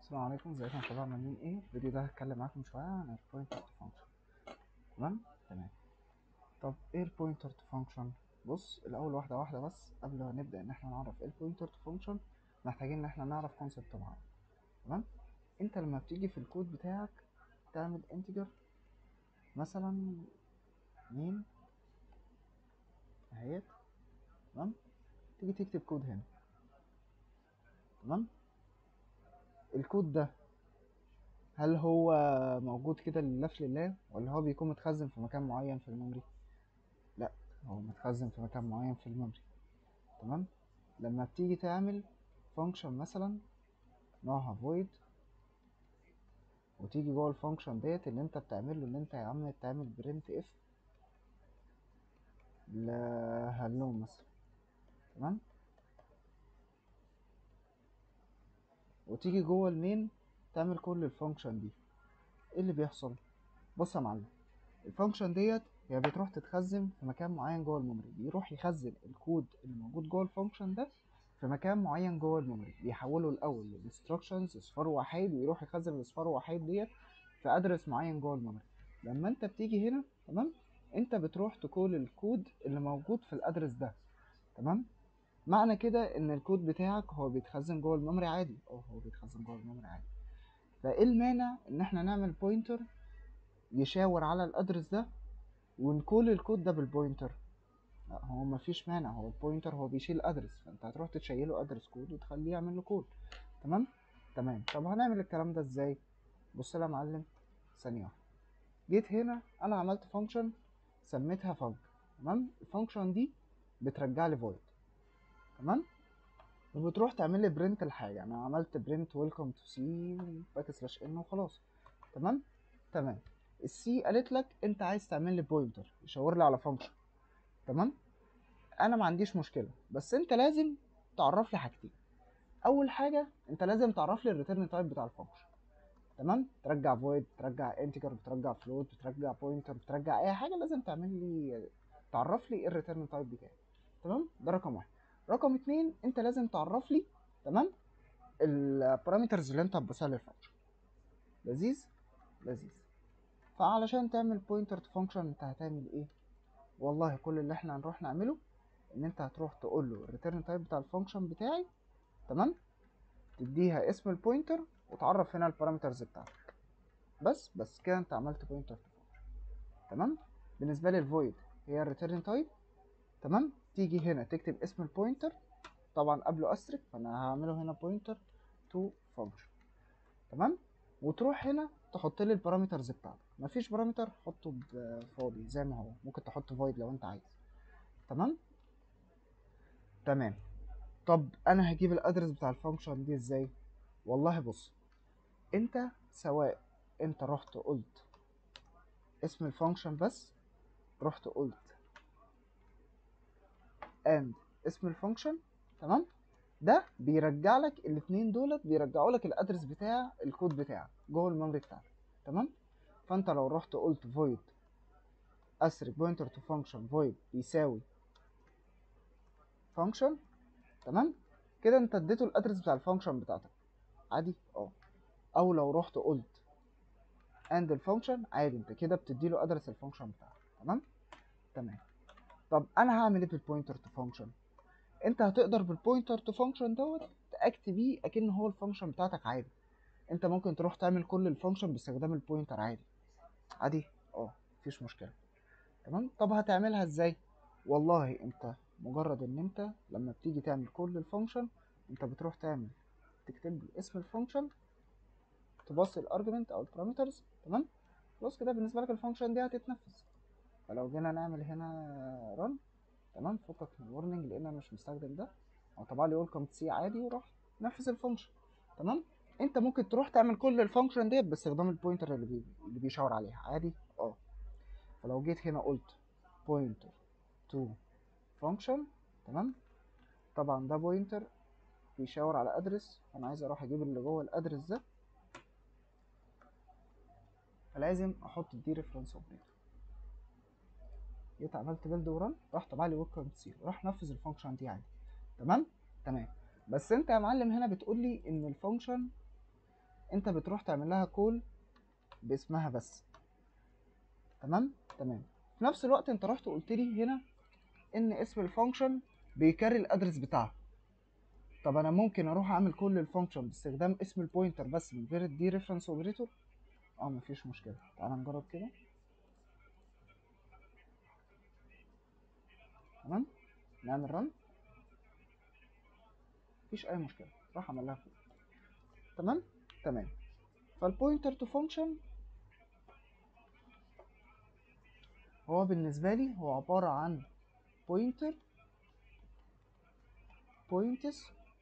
السلام عليكم ازيكم يا شباب عاملين ايه الفيديو ده هتكلم معاكم شويه عن البوينتر تو فانكشن تمام تمام طب ايه البوينتر تو فانكشن بص الاول واحده واحده بس قبل ما نبدا ان احنا نعرف ايه البوينتر تو فانكشن محتاجين ان احنا نعرف كونسبت معين تمام انت لما بتيجي في الكود بتاعك تعمل انتجر مثلا مين اهيت تمام تيجي تكتب كود هنا تمام الكود ده هل هو موجود كده لله في لله ولا هو بيكون متخزن في مكان معين في الميموري لا هو متخزن في مكان معين في الميموري تمام لما بتيجي تعمل فانكشن مثلا نوعها void وتيجي جوه الفانكشن ديت اللي انت بتعمله اللي انت يا عم تعمل برنت اف لهلو مثلا تمام وتيجي جوه المين تعمل كل الفانكشن دي ايه اللي بيحصل بص يا معلم الفانكشن ديت هي بتروح تتخزن في مكان معين جوه الميموري بيروح يخزن الكود اللي موجود جوه الفانكشن ده في مكان معين جوه الميموري بيحوله الاول للانستراكشنز اصفار وحيد ويروح يخزن الاصفار وحيد ديت في ادرس معين جوه الميموري لما انت بتيجي هنا تمام انت بتروح تكول الكود اللي موجود في الادرس ده تمام معنى كده ان الكود بتاعك هو بيتخزن جوه الميموري عادي اه هو بيتخزن جوه الميموري عادي فايه المانع ان احنا نعمل بوينتر يشاور على الادرس ده ونكول الكود ده بالبوينتر لا هو مفيش مانع هو البوينتر هو بيشيل ادرس فانت هتروح تشيله ادرس كود وتخليه يعمل له كول تمام تمام طب هنعمل الكلام ده ازاي بص يا معلم ثانيه واحده جيت هنا انا عملت فانكشن سميتها فانك تمام الفانكشن دي بترجع لي فويد تمام وبتروح تعمل لي برنت الحاجه انا عملت برنت ويلكم تو سي باك سلاش ان وخلاص تمام تمام السي قالت لك انت عايز تعمل لي بوينتر يشاور لي على فانكشن تمام انا ما عنديش مشكله بس انت لازم تعرف لي حاجتين اول حاجه انت لازم تعرف لي الريتيرن تايب بتاع الفانكشن تمام ترجع فويد ترجع انتجر بترجع فلوت بترجع بوينتر بترجع اي حاجه لازم تعمل لي تعرف لي ايه الريتيرن تايب بتاعي تمام ده رقم واحد رقم اتنين انت لازم تعرف لي تمام البارامترز اللي انت هتبصها للفانكشن لذيذ لذيذ فعلشان تعمل بوينتر تو فانكشن انت هتعمل ايه والله كل اللي احنا هنروح نعمله ان انت هتروح تقول له الريتيرن تايب بتاع الفانكشن بتاعي تمام تديها اسم البوينتر وتعرف هنا البارامترز بتاعتك بس بس كده انت عملت بوينتر تو فانكشن تمام بالنسبه لي الفويد هي الريتيرن تايب تمام تيجي هنا تكتب اسم البوينتر طبعا قبله استريك فانا هعمله هنا بوينتر تو فانكشن تمام وتروح هنا تحط لي البارامترز بتاعتك مفيش بارامتر حطه فاضي زي ما هو ممكن تحط فويد لو انت عايز تمام تمام طب انا هجيب الادرس بتاع الفانكشن دي ازاي والله بص انت سواء انت رحت قلت اسم الفانكشن بس رحت قلت and اسم الفانكشن تمام ده بيرجع لك الاثنين دولت بيرجعوا لك الادرس بتاع الكود بتاعك جوه الميموري بتاعك تمام فانت لو رحت قلت void asterisk pointer to function void بيساوي function تمام كده انت اديته الادرس بتاع الفانكشن بتاعتك عادي اه او لو رحت قلت and الفانكشن عادي انت كده بتديله ادرس الفانكشن بتاعك تمام تمام طب انا هعمل ايه بالبوينتر تو فانكشن انت هتقدر بالبوينتر تو فانكشن دوت تاكت بيه اكن هو الفانكشن بتاعتك عادي انت ممكن تروح تعمل كل الفانكشن باستخدام البوينتر عادي عادي اه مفيش مشكله تمام طب هتعملها ازاي والله انت مجرد ان انت لما بتيجي تعمل كل الفانكشن انت بتروح تعمل تكتب له اسم الفانكشن تبص الارجمنت او البارامترز تمام خلاص كده بالنسبه لك الفانكشن دي هتتنفذ فلو جينا نعمل هنا رن تمام فكك من الورنينج لان انا مش مستخدم ده او طبع لي ويلكم سي عادي وراح نفذ الفانكشن تمام انت ممكن تروح تعمل كل الفانكشن ديت باستخدام البوينتر اللي بي... اللي بيشاور عليها عادي اه فلو جيت هنا قلت بوينتر تو فانكشن تمام طبعا ده بوينتر بيشاور على ادرس فانا عايز اروح اجيب اللي جوه الادرس ده فلازم احط الدي ريفرنس اوبريتور جيت عملت بيلد وران راح طبع لي ويلكم سي راح نفذ الفانكشن دي عادي تمام تمام بس انت يا معلم هنا بتقول لي ان الفانكشن انت بتروح تعمل لها كول باسمها بس تمام تمام في نفس الوقت انت رحت قلت لي هنا ان اسم الفانكشن بيكري الادرس بتاعها طب انا ممكن اروح اعمل كل الفانكشن باستخدام اسم البوينتر بس من غير الدي ريفرنس اوبريتور اه مفيش مشكله تعال نجرب كده تمام نعمل رن مفيش اي مشكله راح اعمل لها كود تمام تمام فالبوينتر تو فانكشن هو بالنسبه لي هو عباره عن pointer points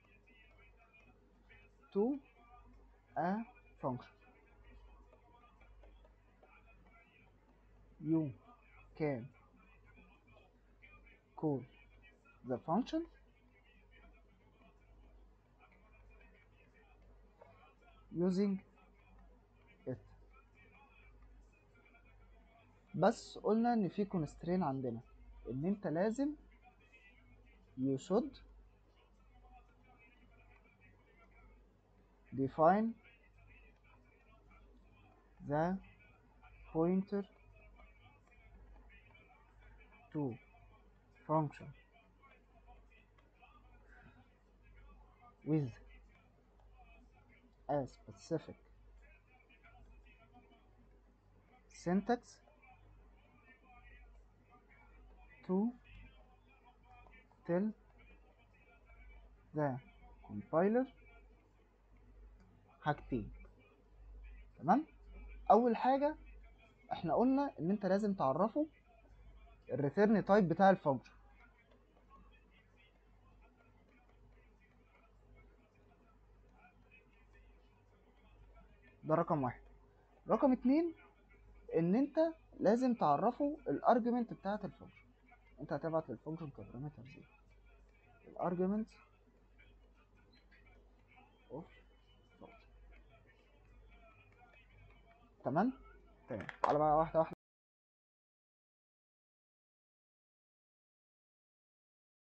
to a function you can call the function using it بس قلنا ان في constraint عندنا ان انت لازم you should define the pointer to function with a specific syntax to tell the compiler حاجتين تمام اول حاجه احنا قلنا ان انت لازم تعرفه الريتيرن تايب بتاع الفانكشن ده رقم واحد رقم اتنين ان انت لازم تعرفه الارجيومنت بتاعت الفانكشن انت هتبعت للفانكشن كبارامتر زيرو الارجيومنت اوف تمام تمام تعالى بقى واحده واحده